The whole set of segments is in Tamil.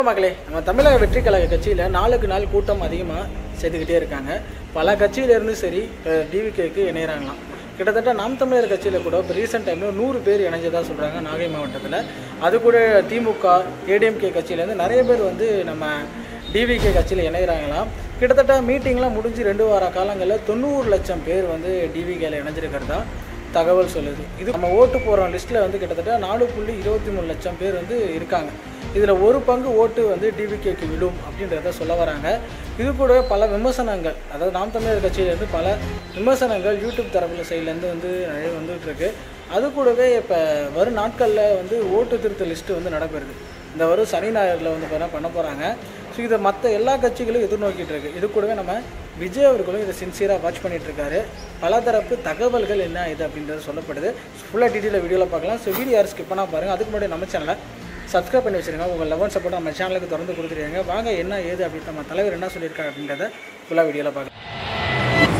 மக்களே நம்ம தமிழக வெற்றி கழக கட்சியில் நாளுக்கு நாள் கூட்டம் அதிகமாக சேர்த்துக்கிட்டே இருக்காங்க பல கட்சியிலேருந்து சரி டிவிகேக்கு இணையறாங்களாம் கிட்டத்தட்ட நாம் தமிழர் கட்சியில் கூட இப்போ ரீசெண்ட் டைமில் நூறு பேர் இணைஞ்சதாக சொல்கிறாங்க நாகை மாவட்டத்தில் அது கூட திமுக ஏடிஎம்கே கட்சியிலேருந்து நிறைய பேர் வந்து நம்ம டிவிகே கட்சியில் இணைகிறாங்களாம் கிட்டத்தட்ட மீட்டிங்லாம் முடிஞ்சு ரெண்டு வார காலங்களில் தொண்ணூறு லட்சம் பேர் வந்து டிவிகேல இணைஞ்சிருக்கிறதா தகவல் சொல்லுது இது நம்ம ஓட்டு போகிற லிஸ்ட்டில் வந்து கிட்டத்தட்ட நாலு புள்ளி இருபத்தி மூணு லட்சம் பேர் வந்து இருக்காங்க இதில் ஒரு பங்கு ஓட்டு வந்து டிவிகேக்கு விழும் அப்படின்றத சொல்ல வராங்க இது கூடவே பல விமர்சனங்கள் அதாவது நாம் தமிழர் கட்சியிலேருந்து பல விமர்சனங்கள் யூடியூப் தரப்புல சைட்லேருந்து வந்து நிறைய வந்துட்டு இருக்கு அது கூடவே இப்போ வரும் நாட்களில் வந்து ஓட்டு திருத்த லிஸ்ட்டு வந்து நடைபெறுது இந்த வரும் சனி ஞாயிறில் வந்து பார்த்தா பண்ண போகிறாங்க ஸோ இதை மற்ற எல்லா கட்சிகளும் எதிர்நோக்கிட்டு இருக்கு இது கூடவே நம்ம விஜய் அவர்களும் இதை சின்சியராக வாட்ச் பண்ணிட்டு இருக்காரு பல தரப்பு தகவல்கள் என்ன இது அப்படின்றது சொல்லப்படுது ஃபுல்லாக டீட்டெயிலாக வீடியோவில் பார்க்கலாம் ஸோ வீடியோ யாரும் ஸ்கிப் பண்ணால் பாருங்கள் அதுக்கு முன்னாடி நம்ம சேனலை சப்ஸ்கிரைப் பண்ணி வச்சிருங்க உங்கள் லெவன் சப்போர்ட் நம்ம சேனலுக்கு தொடர்ந்து கொடுத்துருங்க வாங்க என்ன ஏது அப்படின்னு நம்ம தலைவர் என்ன சொல்லியிருக்காரு அப்படின்றத ஃபுல்லாக வீடியோவில் பார்க்கலாம்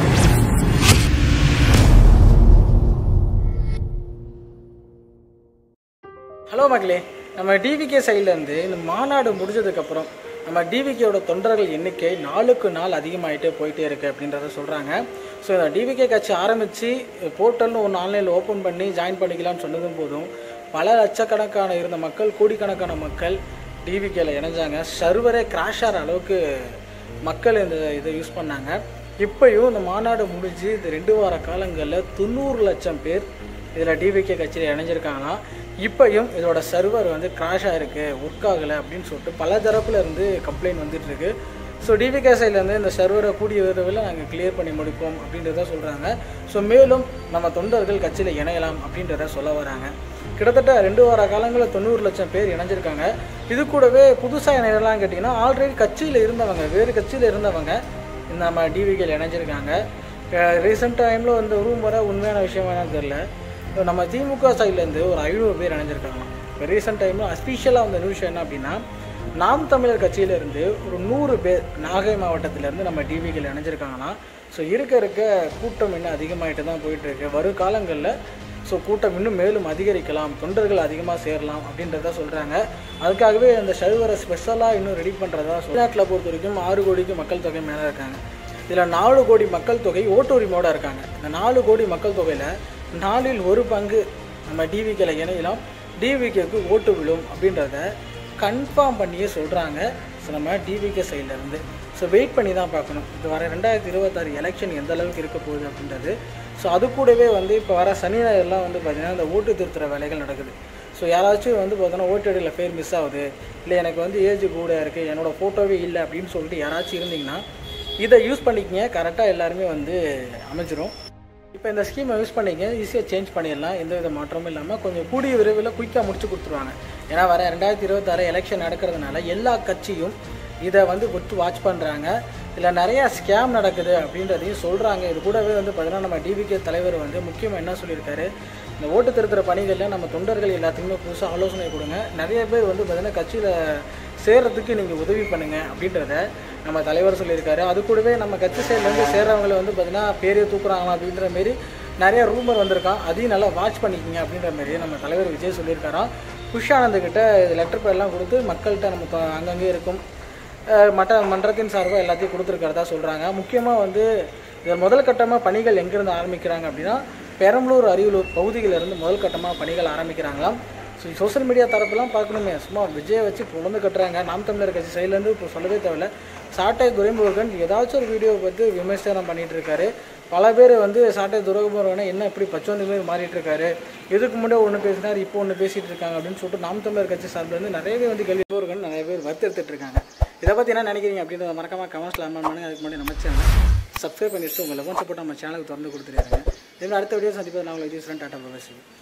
ஹலோ மக்களே நம்ம டிவிகே சைட்லேருந்து இந்த மாநாடு முடிஞ்சதுக்கப்புறம் நம்ம டிவிகேயோட தொண்டர்கள் எண்ணிக்கை நாளுக்கு நாள் அதிகமாகிட்டே போயிட்டே இருக்குது அப்படின்றத சொல்கிறாங்க ஸோ இந்த டிவிகே கட்சி ஆரம்பித்து போர்ட்டல்னு ஒன்று ஆன்லைனில் ஓப்பன் பண்ணி ஜாயின் பண்ணிக்கலாம்னு சொன்னதும் போதும் பல லட்சக்கணக்கான இருந்த மக்கள் கோடிக்கணக்கான மக்கள் டிவிகேல இணைஞ்சாங்க சர்வரே கிராஷ் ஆகிற அளவுக்கு மக்கள் இந்த இதை யூஸ் பண்ணாங்க இப்போயும் இந்த மாநாடு முடிஞ்சு இந்த ரெண்டு வார காலங்களில் தொண்ணூறு லட்சம் பேர் இதில் டிவிகே கட்சியில் இணைஞ்சிருக்காங்களாம் இப்போயும் இதோட சர்வர் வந்து கிராஷ் ஆகிருக்கு ஒர்க் ஆகலை அப்படின்னு சொல்லிட்டு பல தரப்புல இருந்து கம்ப்ளைண்ட் வந்துட்டு இருக்கு ஸோ டிவிகே சைட்லேருந்து இந்த சர்வரை கூடிய விரைவில் நாங்கள் கிளியர் பண்ணி முடிப்போம் அப்படின்றத சொல்கிறாங்க ஸோ மேலும் நம்ம தொண்டர்கள் கட்சியில் இணையலாம் அப்படின்றத சொல்ல வராங்க கிட்டத்தட்ட ரெண்டு வார காலங்களில் தொண்ணூறு லட்சம் பேர் இணைஞ்சிருக்காங்க இது கூடவே புதுசாக இணையலாம் கேட்டிங்கன்னா ஆல்ரெடி கட்சியில் இருந்தவங்க வேறு கட்சியில் இருந்தவங்க இந்த நம்ம டிவிகேல இணைஞ்சிருக்காங்க ரீசெண்ட் டைமில் வந்து ரூம் வர உண்மையான விஷயம் என்னன்னு தெரில இப்போ நம்ம திமுக சைட்லேருந்து ஒரு ஐநூறு பேர் இணைஞ்சிருக்காங்க இப்போ ரீசெண்ட் டைமில் அஸ்பீஷியலாக வந்த நியூஸ் என்ன அப்படின்னா நாம் தமிழர் கட்சியிலேருந்து ஒரு நூறு பேர் நாகை மாவட்டத்திலேருந்து நம்ம டிவிகள் இணைஞ்சிருக்காங்களாம் ஸோ இருக்க இருக்க கூட்டம் இன்னும் அதிகமாகிட்டு தான் போயிட்டுருக்கு வரும் காலங்களில் ஸோ கூட்டம் இன்னும் மேலும் அதிகரிக்கலாம் தொண்டர்கள் அதிகமாக சேரலாம் அப்படின்றத சொல்கிறாங்க அதுக்காகவே அந்த சர்வரை ஸ்பெஷலாக இன்னும் ரெடி பண்ணுறதா தமிழ்நாட்டில் பொறுத்த வரைக்கும் ஆறு கோடிக்கு மக்கள் தொகை மேலே இருக்காங்க இதில் நாலு கோடி மக்கள் தொகை ஓட்டு உரிமையோடு இருக்காங்க இந்த நாலு கோடி மக்கள் தொகையில் நாலில் ஒரு பங்கு நம்ம டிவிக்கில் இணையலாம் டிவிகேக்கு ஓட்டு விழும் அப்படின்றத கன்ஃபார்ம் பண்ணியே சொல்கிறாங்க ஸோ நம்ம டிவிகே சைட்லேருந்து ஸோ வெயிட் பண்ணி தான் பார்க்கணும் இது வர ரெண்டாயிரத்தி இருபத்தாறு எலெக்ஷன் எந்த அளவுக்கு இருக்க போகுது அப்படின்றது ஸோ அது கூடவே வந்து இப்போ வர சனி ஞாயிறுலாம் வந்து பார்த்திங்கன்னா இந்த ஓட்டு திருத்துற வேலைகள் நடக்குது ஸோ யாராச்சும் வந்து பார்த்தோன்னா ஓட்டடியில் பேர் மிஸ் ஆகுது இல்லை எனக்கு வந்து ஏஜ் கூட இருக்குது என்னோடய ஃபோட்டோவே இல்லை அப்படின்னு சொல்லிட்டு யாராச்சும் இருந்தீங்கன்னா இதை யூஸ் பண்ணிக்கிங்க கரெக்டாக எல்லாருமே வந்து அமைச்சிரும் இப்போ இந்த ஸ்கீமை யூஸ் பண்ணிங்க ஈஸியாக சேஞ்ச் பண்ணிடலாம் எந்த வித மாற்றமும் இல்லாமல் கொஞ்சம் கூடிய விரைவில் குயிக்காக முடிச்சு கொடுத்துருவாங்க ஏன்னா வர ரெண்டாயிரத்தி இருபத்தாறு எலெக்ஷன் நடக்கிறதுனால எல்லா கட்சியும் இதை வந்து கொடுத்து வாட்ச் பண்ணுறாங்க இதில் நிறையா ஸ்கேம் நடக்குது அப்படின்றதையும் சொல்கிறாங்க இது கூடவே வந்து பார்த்தீங்கன்னா நம்ம டிவிகே தலைவர் வந்து முக்கியமாக என்ன சொல்லியிருக்காரு இந்த ஓட்டு திருத்துற பணிகளில் நம்ம தொண்டர்கள் எல்லாத்துக்குமே புதுசாக ஆலோசனை கொடுங்க நிறைய பேர் வந்து பார்த்தீங்கன்னா கட்சியில் சேர்றதுக்கு நீங்கள் உதவி பண்ணுங்க அப்படின்றத நம்ம தலைவர் சொல்லியிருக்காரு அது கூடவே நம்ம கட்சி சைட்லேருந்து சேர்றவங்களை வந்து பார்த்தீங்கன்னா பேரே தூக்குறாங்களா அப்படின்ற மாரி நிறைய ரூமர் வந்திருக்கான் அதையும் நல்லா வாட்ச் பண்ணிக்கிங்க அப்படின்ற மாரி நம்ம தலைவர் விஜய் சொல்லியிருக்காராம் புஷானந்த் கிட்ட லெட்டர் பேர்லாம் கொடுத்து மக்கள்கிட்ட நம்ம தொ- அங்கங்கே இருக்கும் அஹ் மற்ற மன்றத்தின் சார்பாக எல்லாத்தையும் கொடுத்துருக்கிறதா சொல்கிறாங்க முக்கியமாக வந்து இதில் முதல் கட்டமாக பணிகள் எங்கேருந்து ஆரம்பிக்கிறாங்க அப்படின்னா பெரம்பலூர் அரியலூர் பகுதிகளிலிருந்து முதல் கட்டமாக பணிகள் ஆரம்பிக்கிறாங்களாம் ஸோ சோஷியல் மீடியா தரப்பெல்லாம் பார்க்கணுமே சும்மா விஜயை வச்சு பொழந்து கட்டுறாங்க நாம் தமிழர் கட்சி சைட்லேருந்து இப்போ சொல்லவே தேவையில்ல சாட்டை துரைமுருகன் ஏதாச்சும் ஒரு வீடியோவை பற்றி விமர்சனம் பண்ணிட்டு இருக்காரு பல பேர் வந்து சாட்டை துரைமுருகனை என்ன இப்படி பச்சோந்தி மாதிரி மாறிட்டு இருக்காரு இதுக்கு முன்னாடி ஒன்று பேசினார் இப்போ ஒன்று பேசிட்டு இருக்காங்க அப்படின்னு சொல்லிட்டு நாம் தமிழர் கட்சி சார்பிலேருந்து நிறையவே வந்து கேள்வி முருகன் நிறைய பேர் வறுத்தெடுத்துட்டு இருக்காங்க இதை பற்றி என்ன நினைக்கிறீங்க அப்படின்றத மறக்காம கமெண்ட்ஸில் அமௌண்ட் பண்ணுங்க அதுக்கு முன்னாடி நம்ம சேனல் சப்ஸ்கிரைப் பண்ணிட்டு உங்கள் லெவன் சப்போர்ட் நம்ம சேனலுக்கு திறந்து கொடுத்துருக்காங்க இதே மாதிரி அடுத்த வீடியோ சந்திப்பது நான் உங்களுக்கு டாட்டா பபாசி